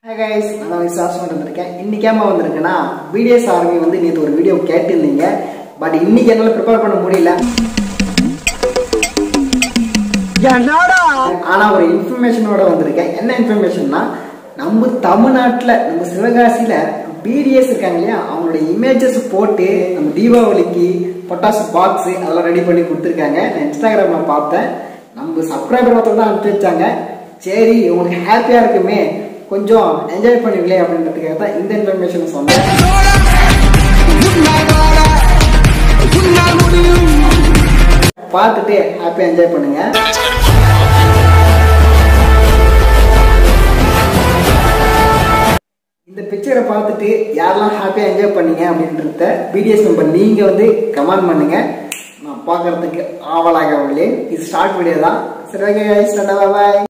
hi guys நான் visas வந்திருக்கேன் இன்னைக்கு ஏமா வந்திருக்கேன்னா பிடிஎஸ் ஆர்மி வந்து நேற்று ஒரு வீடியோ கேட்டிருந்தீங்க பட் இன்னைக்கு என்னால் ப்ரிப்பேர் பண்ண முடியல ஆனால் ஒரு இன்ஃபர்மேஷனோட வந்திருக்கேன் என்ன இன்ஃபர்மேஷன்னா நம்ம தமிழ்நாட்டில் நம்ம சிவகாசியில் பிடிஎஸ் இருக்காங்க இல்லையா அவங்களோட இமேஜஸ் போட்டு நம்ம தீபாவளிக்கு பொட்டாசு பாக்ஸு அதெல்லாம் ரெடி பண்ணி கொடுத்துருக்காங்க நான் இன்ஸ்டாகிராமில் பார்த்தேன் நம்ம சப்ஸ்கிரைபர் ஒருத்தர் தான் அனுப்பிச்சு வச்சாங்க சரி உங்களுக்கு ஹாப்பியாக இருக்குமே கொஞ்சம் என்ஜாய் பண்ணுவீங்களே அப்படின்றதுக்காக தான் இந்த இன்ஃபர்மேஷன் சொன்னேன் பார்த்துட்டு ஹாப்பியாக என்ஜாய் பண்ணுங்க இந்த பிக்சரை பார்த்துட்டு யாரெல்லாம் ஹாப்பியாக என்ஜாய் பண்ணீங்க அப்படின்றத பிடிஎஸ் நம்பர் நீங்கள் வந்து கமெண்ட் பண்ணுங்க நான் பார்க்கறதுக்கு ஆவலாக உள்ளேன் இது ஸ்டார்ட் வீடியோ தான் சரி ஓகே பாய்